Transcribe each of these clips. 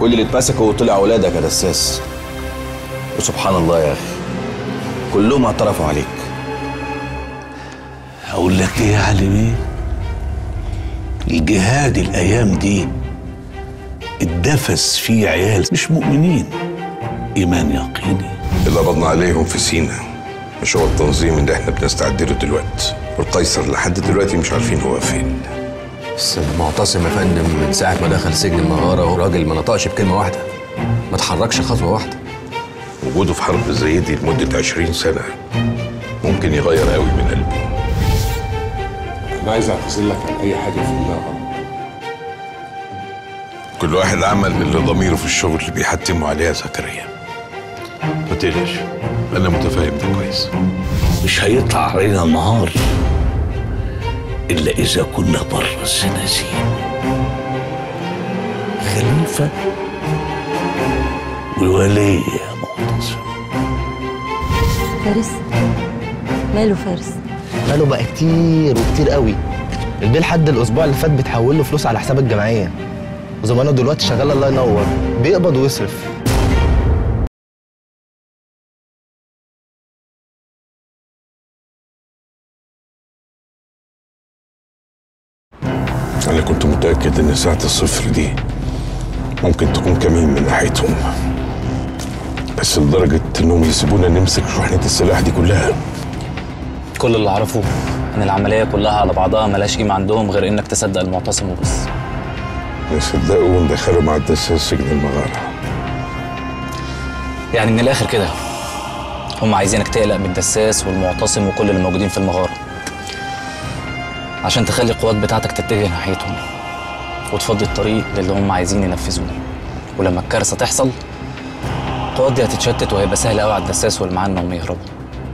كل اللي اتمسكوا وطلع ولادك يا دساس وسبحان الله يا اخي كلهم اعترفوا عليك اقول لك ايه يا علي بيه الجهاد الايام دي اتدفس فيه عيال مش مؤمنين ايمان يقيني اللي قبضنا عليهم في سينا مش هو التنظيم اللي احنا بنستعد له دلوقتي والقيصر لحد دلوقتي مش عارفين هو فين بس المعتصم يا فندم من ساعة ما دخل سجن المغارة هو راجل ما نطقش بكلمة واحدة ما اتحركش خطوة واحدة وجوده في حرب زي دي لمدة 20 سنة ممكن يغير قوي من قلبه انا عايز اعتذر لك عن اي حاجه فهمناها غلط كل واحد عمل اللي ضميره في الشغل اللي بيحتموا عليه يا زكريا ما تقلقش انا متفاهم ده كويس مش هيطلع علينا النهار الا اذا كنا بره الزنازين خليفه وولي يا معتصم فارس ماله فارس ماله بقى كتير وكتير قوي البيه لحد الاسبوع اللي فات بتحول له فلوس على حساب الجمعيه وزمانه دلوقتي شغال الله ينور بيقبض ويصرف انا كنت متأكد ان ساعة الصفر دي ممكن تكون كمين من ناحيتهم بس لدرجة انهم يسيبونا نمسك شحنة السلاح دي كلها كل اللي اعرفه ان العمليه كلها على بعضها ملهاش قيمه عندهم غير انك تصدق المعتصم وبس نصدقوا وندخلوا مع الدساس سجن المغارة يعني من الاخر كده هم عايزينك تقلق من الدساس والمعتصم وكل اللي موجودين في المغاره عشان تخلي القوات بتاعتك تتجه ناحيتهم وتفضي الطريق للي هم عايزين ينفذوه ولما الكارثه تحصل القوات دي هتتشتت وهيبقى سهل قوي على الدساس واللي معاه انهم يهربوا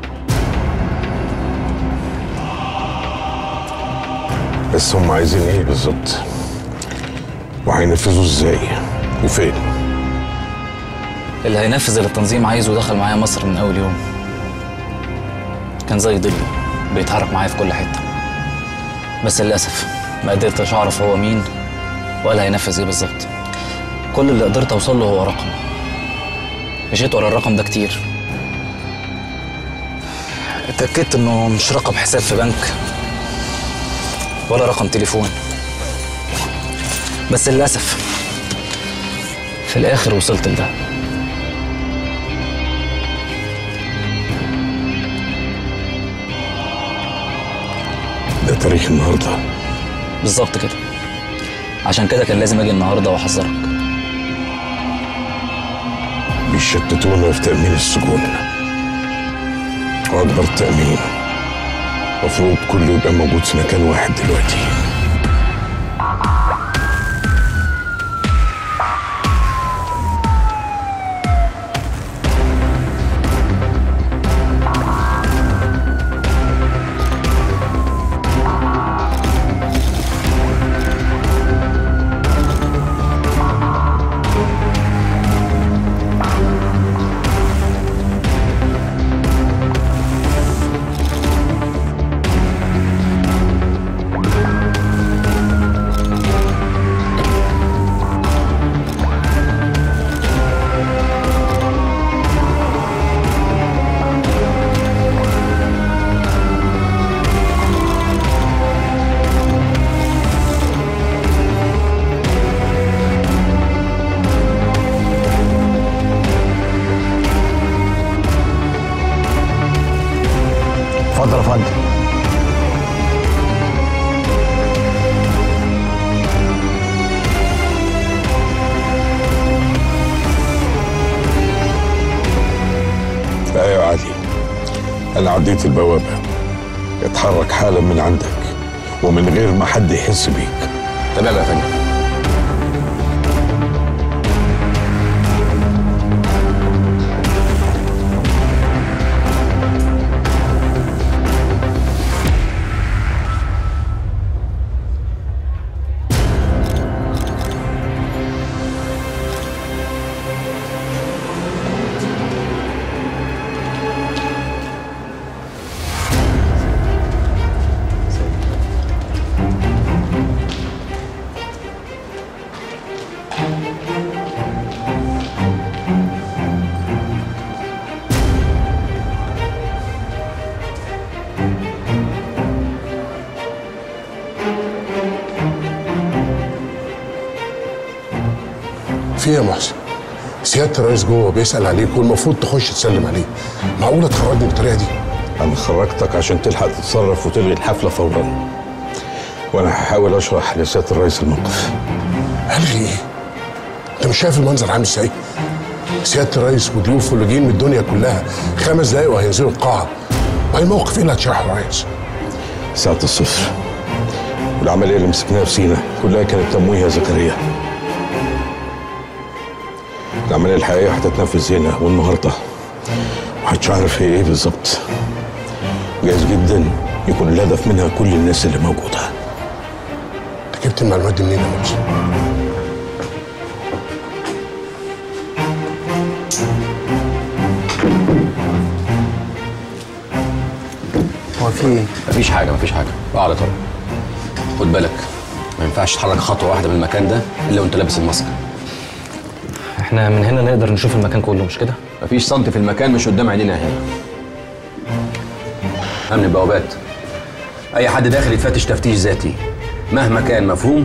بس هم عايزين ايه بالظبط وهينفذوا ازاي وفين اللي هينفذ اللي التنظيم عايزه دخل معايا مصر من اول يوم كان زي ضلي بيتحرك معايا في كل حته بس للاسف ما قدرتش اعرف هو مين ولا هينفذ ايه بالظبط كل اللي قدرت اوصل له هو رقم مشيت ورا الرقم ده كتير اتاكدت انه مش رقم حساب في بنك ولا رقم تليفون بس للاسف في الاخر وصلت لده ده تاريخ النهارده بالظبط كده عشان كده كان لازم اجي النهارده واحذرك بيشتتونا في تأمين السجون وأكبر تأمين المفروض كله يبقى موجود في مكان واحد دلوقتي اتفضل يا فندم ايوه يا علي انا عديت البوابه اتحرك حالا من عندك ومن غير ما حد يحس بيك تمام يا فندم في ايه يا محسن سياده الرئيس جوه بيسال عليك والمفروض تخش تسلم عليه معقوله تخرجني بالطريقه دي انا خرجتك عشان تلحق تتصرف وتلغي الحفله فورا وانا هحاول اشرح لسياده الرئيس الموقف الغي ايه انت مش شايف المنظر عامل ازاي سياده الرئيس وضيوفه اللي جايين من الدنيا كلها خمس دقايق وهينزلوا القاعه ما الموقف ايه اللي هتشرحه يا ريس ساعة الصفر والعملية اللي مسكناها في سينا كلها كانت تمويه يا زكريا العملية الحقيقية هتتنفذ هنا والنهاردة محدش عارف هي ايه بالظبط جايز جدا يكون الهدف منها كل الناس اللي موجودة انت جبت المعلومات دي منين يا محسن هو في ايه؟ مفيش حاجة مفيش حاجة اقعد يا طارق خد بالك ما ينفعش تتحرك خطوة واحدة من المكان ده إلا وأنت لابس الماسك احنا من هنا نقدر نشوف المكان كله مش كده؟ مفيش سنتي في المكان مش قدام عينينا هنا أمن البوابات أي حد داخل يتفتش تفتيش ذاتي مهما كان مفهوم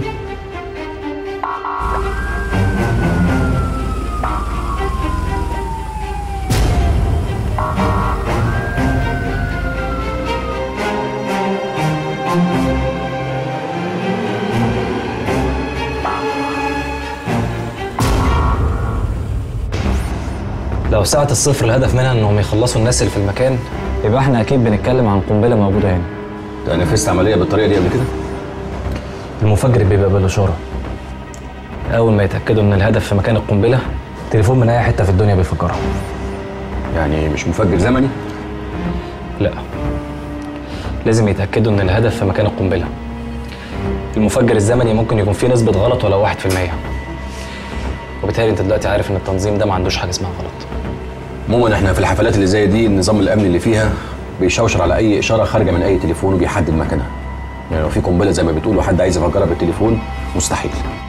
لو ساعة الصفر الهدف منها انهم يخلصوا الناس اللي في المكان يبقى احنا اكيد بنتكلم عن قنبلة موجودة هنا أنت نفذت عملية بالطريقة دي قبل كده؟ المفجر بيبقى بالإشارة أول ما يتأكدوا إن الهدف في مكان القنبلة تليفون من أي حتة في الدنيا بيفجرها يعني مش مفجر زمني؟ لا لازم يتأكدوا إن الهدف في مكان القنبلة المفجر الزمني ممكن يكون فيه نسبة غلط ولو واحد في المية وبالتالي أنت دلوقتي عارف إن التنظيم ده ما عندوش حاجة اسمها غلط عموما احنا في الحفلات اللي زي دي النظام الامني اللي فيها بيشوشر على اي اشاره خارجه من اي تليفون وبيحدد مكانها يعني لو في قنبله زي ما بتقول وحد عايز يفجرها بالتليفون مستحيل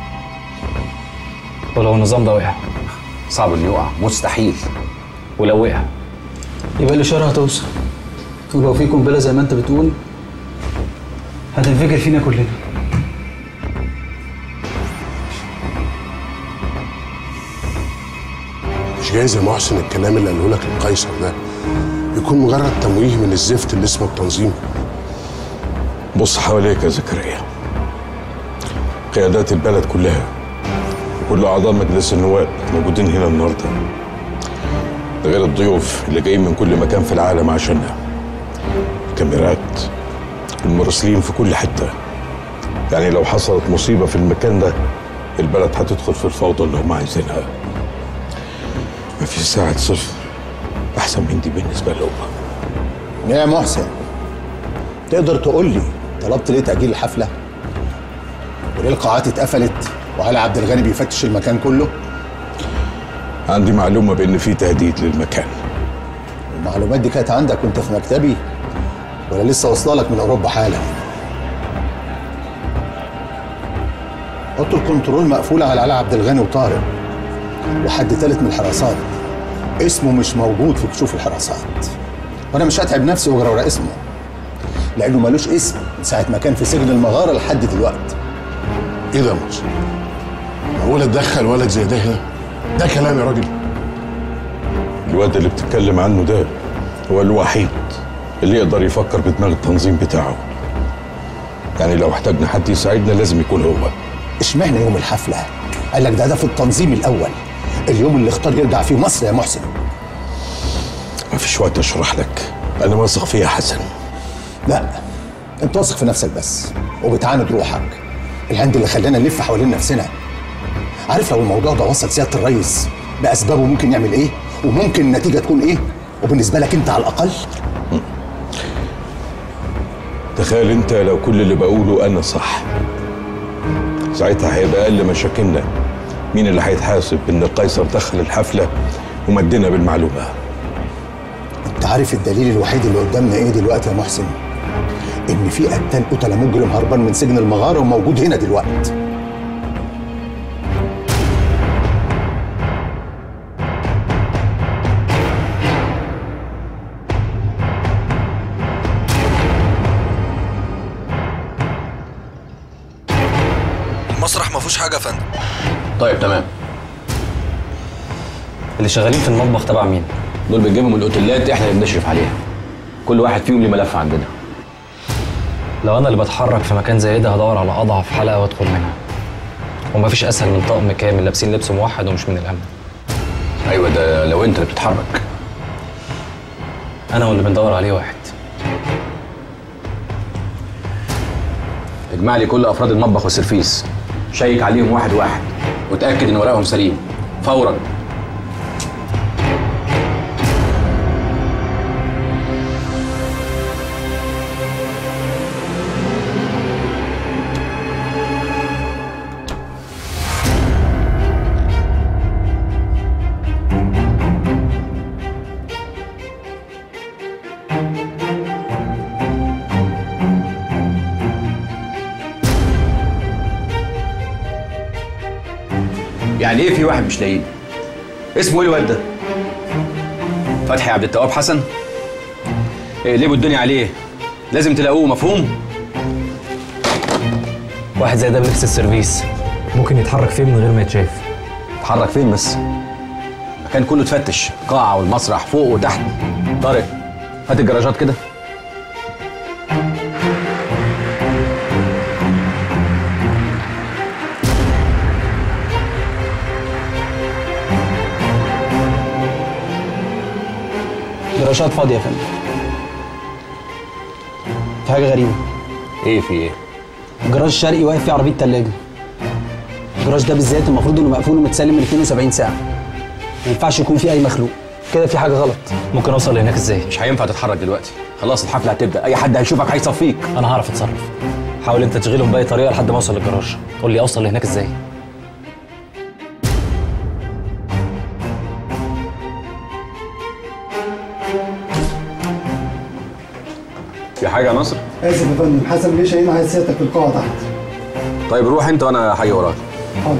ولو النظام ده وقع صعب انه يقع مستحيل ولو وقع يبقى الإشارة هتوصل ولو في قنبلة زي ما أنت بتقول هتنفجر فينا كلنا مش جايز يا محسن الكلام اللي قاله لك القيصر ده يكون مجرد تمويه من الزفت اللي اسمه التنظيم بص حواليك يا زكريا قيادات البلد كلها وكل أعضاء مجلس النواب موجودين هنا النهاردة ده غير الضيوف اللي جايين من كل مكان في العالم عشاننا الكاميرات المراسلين في كل حتة يعني لو حصلت مصيبة في المكان ده البلد هتدخل في الفوضى اللي هم عايزينها ما في ساعة صفر أحسن من دي بالنسبة لهم يا محسن تقدر تقول لي طلبت ليه تأجيل الحفلة؟ وليه القاعات اتقفلت؟ وهل عبد الغني بيفتش المكان كله؟ عندي معلومة بإن في تهديد للمكان المعلومات دي كانت عندك وانت في مكتبي ولا لسه واصله لك من اوروبا حالا؟ اوضه الكنترول مقفوله على علي عبد الغني وطارق وحد ثالث من الحراسات اسمه مش موجود في كشوف الحراسات وانا مش هتعب نفسي واجري ورا اسمه لانه ملوش اسم من ساعه ما كان في سجن المغاره لحد دلوقتي ايه ده يا محسن؟ معقوله تدخل ولد زي ده هنا؟ ده كلام يا راجل الواد اللي بتتكلم عنه ده هو الوحيد اللي يقدر يفكر بدماغ التنظيم بتاعه يعني لو احتاجنا حد يساعدنا لازم يكون هو اشمعنى يوم الحفله؟ قال لك ده هدف التنظيم الاول اليوم اللي اختار يرجع فيه مصر يا محسن مفيش وقت اشرح لك انا واثق فيها حسن لا انت واثق في نفسك بس وبتعاند روحك الهند اللي خلانا نلف حوالين نفسنا عارف لو الموضوع ده وصل سياده الرئيس باسبابه ممكن يعمل ايه وممكن النتيجه تكون ايه وبالنسبه لك انت على الاقل تخيل انت لو كل اللي بقوله انا صح ساعتها هيبقى اقل مشاكلنا مين اللي هيتحاسب ان القيصر دخل الحفله ومدنا بالمعلومه انت عارف الدليل الوحيد اللي قدامنا ايه دلوقتي يا محسن ان في قتال قتله مجرم هربان من سجن المغاره وموجود هنا دلوقتي المسرح ما فيهوش حاجه يا فندم طيب تمام اللي شغالين في المطبخ تبع مين دول بنجيبهم من الاوتيلات احنا اللي بنشرف عليها كل واحد فيهم ليه ملف عندنا لو انا اللي بتحرك في مكان زي ده هدور على اضعف حلقه وادخل منها ومفيش اسهل من طقم كامل لابسين لبس موحد ومش من الامن ايوه ده لو انت اللي بتتحرك انا واللي بندور عليه واحد اجمع لي كل افراد المطبخ والسيرفيس شيك عليهم واحد واحد وتاكد ان ورقهم سليم فورا يعني ايه في واحد مش لاقيه اسمه ايه الواد ده فتحي عبد التواب حسن اقلبوا الدنيا عليه لازم تلاقوه مفهوم واحد زي ده بنفس السيرفيس ممكن يتحرك فين من غير ما يتشاف اتحرك فين بس المكان كله اتفتش قاعة والمسرح فوق وتحت طارق هات الجراجات كده جراشات فاضيه يا فندم في حاجه غريبه ايه في ايه الجراج الشرقي واقف فيه عربيه ثلاجه الجراج ده بالذات المفروض انه مقفول ومتسلم من 72 ساعه ما ينفعش يكون فيه اي مخلوق كده في حاجه غلط ممكن اوصل لهناك ازاي مش هينفع تتحرك دلوقتي خلاص الحفلة هتبدأ أي حد هيشوفك هيصفيك انا هعرف اتصرف حاول انت تشغلهم باي طريقه لحد ما اوصل للجراج قول لي اوصل لهناك ازاي في حاجة يا نصر اسف يا فندم حسن بيه شاهين عايز سيادتك في القاعه تحت طيب روح أنت وأنا هاجي وراك حاضر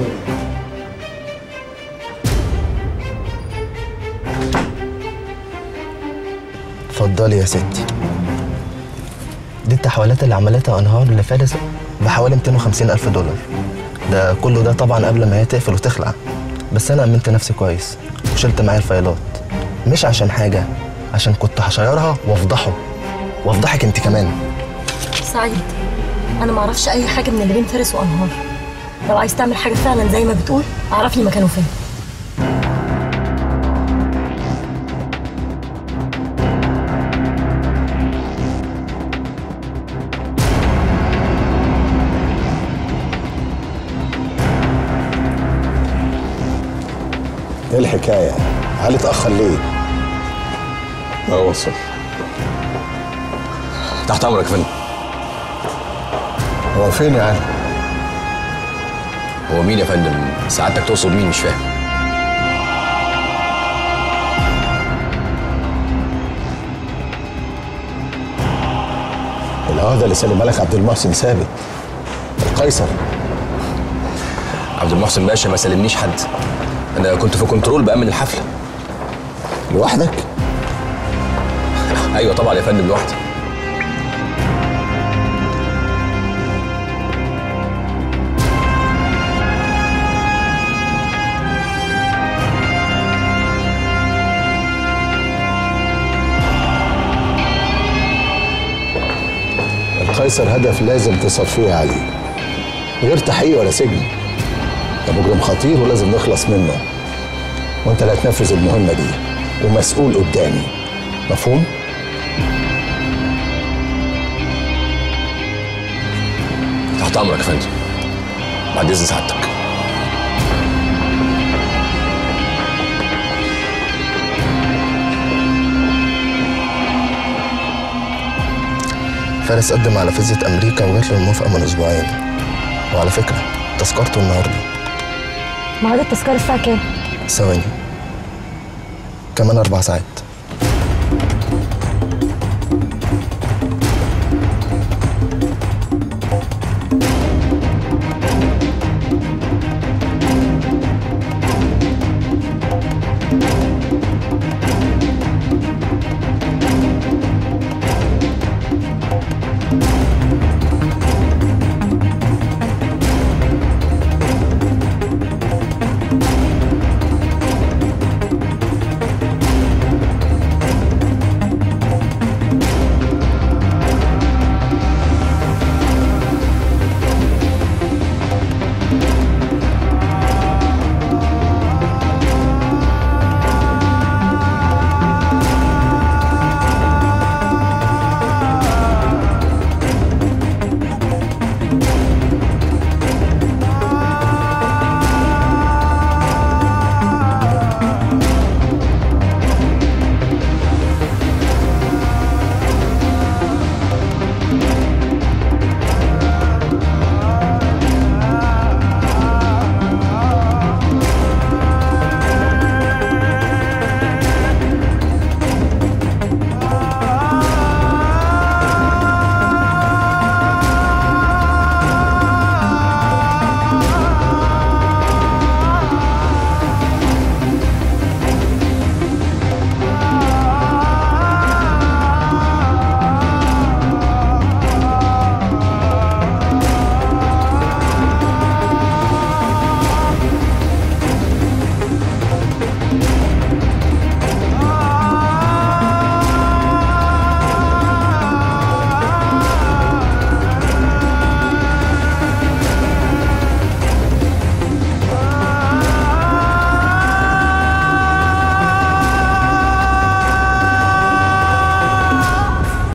اتفضلي يا ستي دي التحويلات اللي عملتها انهار اللي فارس بحوالي 250 الف دولار ده كله ده طبعا قبل ما هي تقفل وتخلع بس انا امنت نفسي كويس وشلت معايا الفايلات مش عشان حاجه عشان كنت هشيرها وافضحه وافضحك انت كمان سعيد انا ما اعرفش اي حاجه من اللي بين فارس وانهار لو عايز تعمل حاجه فعلا زي ما بتقول اعرف لي مكانه فين ايه الحكايه؟ علي اتاخر ليه؟ اه وصل تحت أمرك يا فندم هو فين يا علي؟ هو مين يا فندم سعادتك تقصد مين مش فاهم العهده اللي سلمها لك عبد المحسن ثابت القيصر عبد المحسن باشا ما سلمنيش حد أنا كنت في كنترول بأمن الحفلة لوحدك؟ أيوة طبعا يا فندم لوحدي القيصر هدف لازم تصفيه يا علي غير تحقيق ولا سجن ده مجرم خطير ولازم نخلص منه وانت اللي هتنفذ المهمه دي ومسؤول قدامي مفهوم؟ تحت أمرك يا فندم بعد إذن سعادتك فارس قدم على فيزة امريكا وجات له الموافقه من اسبوعين وعلى فكره تذكرته النهارده ميعاد التذكره الساعه كام ثواني كمان اربع ساعات